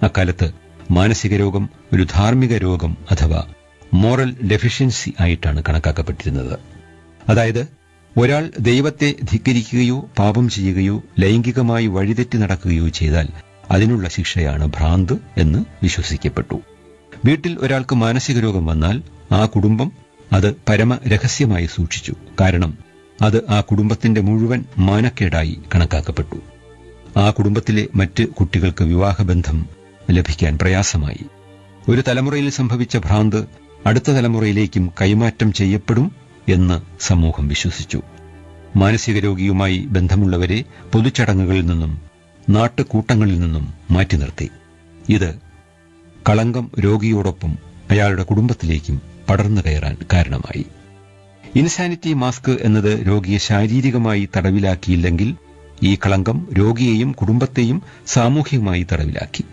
അക്കാലത്ത് മാനസിക രോഗം ഒരു ധാർമ്മിക രോഗം അഥവാ മോറൽ ഡെഫിഷ്യൻസി ആയിട്ടാണ് കണക്കാക്കപ്പെട്ടിരുന്നത് അതായത് ഒരാൾ ദൈവത്തെ ധിക്കരിക്കുകയോ പാപം ചെയ്യുകയോ ലൈംഗികമായി വഴിതെറ്റി നടക്കുകയോ ചെയ്താൽ അതിനുള്ള ശിക്ഷയാണ് ഭ്രാന്ത് എന്ന് വിശ്വസിക്കപ്പെട്ടു വീട്ടിൽ ഒരാൾക്ക് മാനസിക രോഗം വന്നാൽ ആ കുടുംബം അത് പരമ രഹസ്യമായി സൂക്ഷിച്ചു കാരണം അത് ആ കുടുംബത്തിന്റെ മുഴുവൻ മാനക്കേടായി കണക്കാക്കപ്പെട്ടു ആ കുടുംബത്തിലെ മറ്റ് കുട്ടികൾക്ക് വിവാഹബന്ധം ലഭിക്കാൻ പ്രയാസമായി ഒരു തലമുറയിൽ സംഭവിച്ച ഭ്രാന്ത് അടുത്ത തലമുറയിലേക്കും കൈമാറ്റം ചെയ്യപ്പെടും എന്ന് സമൂഹം വിശ്വസിച്ചു മാനസിക രോഗിയുമായി ബന്ധമുള്ളവരെ പൊതുചടങ്ങുകളിൽ നിന്നും നാട്ടുകൂട്ടങ്ങളിൽ നിന്നും മാറ്റി നിർത്തി ഇത് കളങ്കം രോഗിയോടൊപ്പം അയാളുടെ കുടുംബത്തിലേക്കും പടർന്നു കയറാൻ കാരണമായി ഇൻസാനിറ്റി മാസ്ക് എന്നത് രോഗിയെ ശാരീരികമായി തടവിലാക്കിയില്ലെങ്കിൽ ഈ കളങ്കം രോഗിയെയും കുടുംബത്തെയും സാമൂഹികമായി തടവിലാക്കി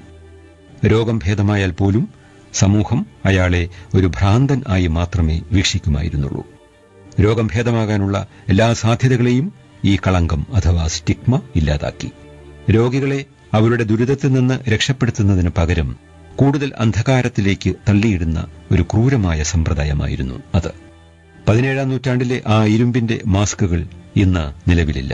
രോഗം ഭേദമായാൽ പോലും സമൂഹം അയാളെ ഒരു ഭ്രാന്തൻ ആയി മാത്രമേ വീക്ഷിക്കുമായിരുന്നുള്ളൂ രോഗം ഭേദമാകാനുള്ള എല്ലാ സാധ്യതകളെയും ഈ കളങ്കം അഥവാ സ്റ്റിഗ്മ ഇല്ലാതാക്കി രോഗികളെ അവരുടെ ദുരിതത്തിൽ നിന്ന് രക്ഷപ്പെടുത്തുന്നതിന് പകരം കൂടുതൽ അന്ധകാരത്തിലേക്ക് തള്ളിയിടുന്ന ഒരു ക്രൂരമായ സമ്പ്രദായമായിരുന്നു അത് പതിനേഴാം നൂറ്റാണ്ടിലെ ആ ഇരുമ്പിന്റെ മാസ്കുകൾ ഇന്ന് നിലവിലില്ല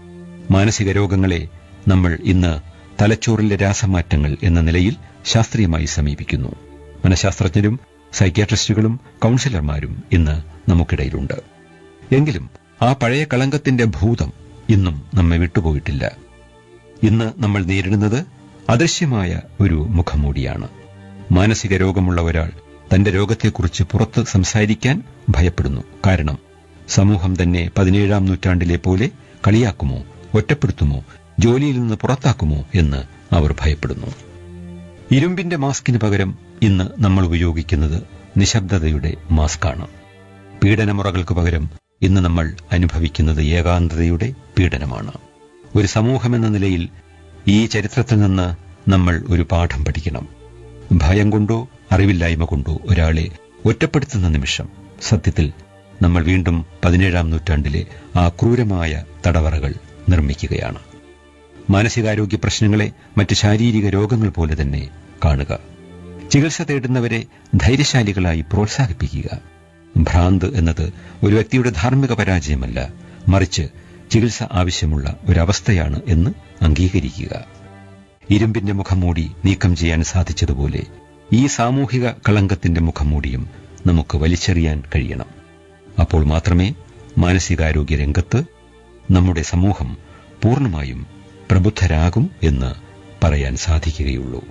മാനസിക രോഗങ്ങളെ നമ്മൾ ഇന്ന് തലച്ചോറിലെ രാസമാറ്റങ്ങൾ എന്ന നിലയിൽ ശാസ്ത്രീയമായി സമീപിക്കുന്നു മനഃശാസ്ത്രജ്ഞരും സൈക്യാട്രിസ്റ്റുകളും കൗൺസിലർമാരും ഇന്ന് നമുക്കിടയിലുണ്ട് എങ്കിലും ആ പഴയ കളങ്കത്തിന്റെ ഭൂതം ഇന്നും നമ്മെ വിട്ടുപോയിട്ടില്ല ഇന്ന് നമ്മൾ നേരിടുന്നത് അദൃശ്യമായ ഒരു മുഖംമൂടിയാണ് മാനസിക രോഗമുള്ള ഒരാൾ തന്റെ രോഗത്തെക്കുറിച്ച് പുറത്ത് സംസാരിക്കാൻ ഭയപ്പെടുന്നു കാരണം സമൂഹം തന്നെ പതിനേഴാം നൂറ്റാണ്ടിലെ പോലെ കളിയാക്കുമോ ഒറ്റപ്പെടുത്തുമോ ജോലിയിൽ നിന്ന് പുറത്താക്കുമോ എന്ന് അവർ ഭയപ്പെടുന്നു ഇരുമ്പിന്റെ മാസ്കിന് പകരം ഇന്ന് നമ്മൾ ഉപയോഗിക്കുന്നത് നിശബ്ദതയുടെ മാസ്കാണ് പീഡനമുറകൾക്ക് പകരം ഇന്ന് നമ്മൾ അനുഭവിക്കുന്നത് ഏകാന്തതയുടെ പീഡനമാണ് ഒരു സമൂഹമെന്ന നിലയിൽ ഈ ചരിത്രത്തിൽ നിന്ന് നമ്മൾ ഒരു പാഠം പഠിക്കണം ഭയം കൊണ്ടോ അറിവില്ലായ്മ കൊണ്ടോ ഒരാളെ ഒറ്റപ്പെടുത്തുന്ന നിമിഷം സത്യത്തിൽ നമ്മൾ വീണ്ടും പതിനേഴാം നൂറ്റാണ്ടിലെ ആ ക്രൂരമായ തടവറകൾ നിർമ്മിക്കുകയാണ് മാനസികാരോഗ്യ പ്രശ്നങ്ങളെ മറ്റ് ശാരീരിക രോഗങ്ങൾ പോലെ തന്നെ കാണുക ചികിത്സ തേടുന്നവരെ ധൈര്യശാലികളായി പ്രോത്സാഹിപ്പിക്കുക ഭ്രാന്ത് എന്നത് ഒരു വ്യക്തിയുടെ ധാർമ്മിക പരാജയമല്ല മറിച്ച് ചികിത്സ ആവശ്യമുള്ള ഒരവസ്ഥയാണ് എന്ന് അംഗീകരിക്കുക ഇരുമ്പിന്റെ മുഖംമൂടി നീക്കം ചെയ്യാൻ സാധിച്ചതുപോലെ ഈ സാമൂഹിക കളങ്കത്തിന്റെ മുഖംമൂടിയും നമുക്ക് വലിച്ചെറിയാൻ കഴിയണം അപ്പോൾ മാത്രമേ മാനസികാരോഗ്യ രംഗത്ത് നമ്മുടെ സമൂഹം പൂർണ്ണമായും പ്രബുദ്ധരാകും എന്ന് പറയാൻ സാധിക്കുകയുള്ളൂ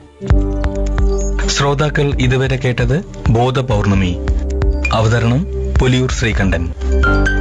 ശ്രോതാക്കൾ ഇതുവരെ കേട്ടത് ബോധപൗർണമി അവതരണം പുലിയൂർ ശ്രീകണ്ഠൻ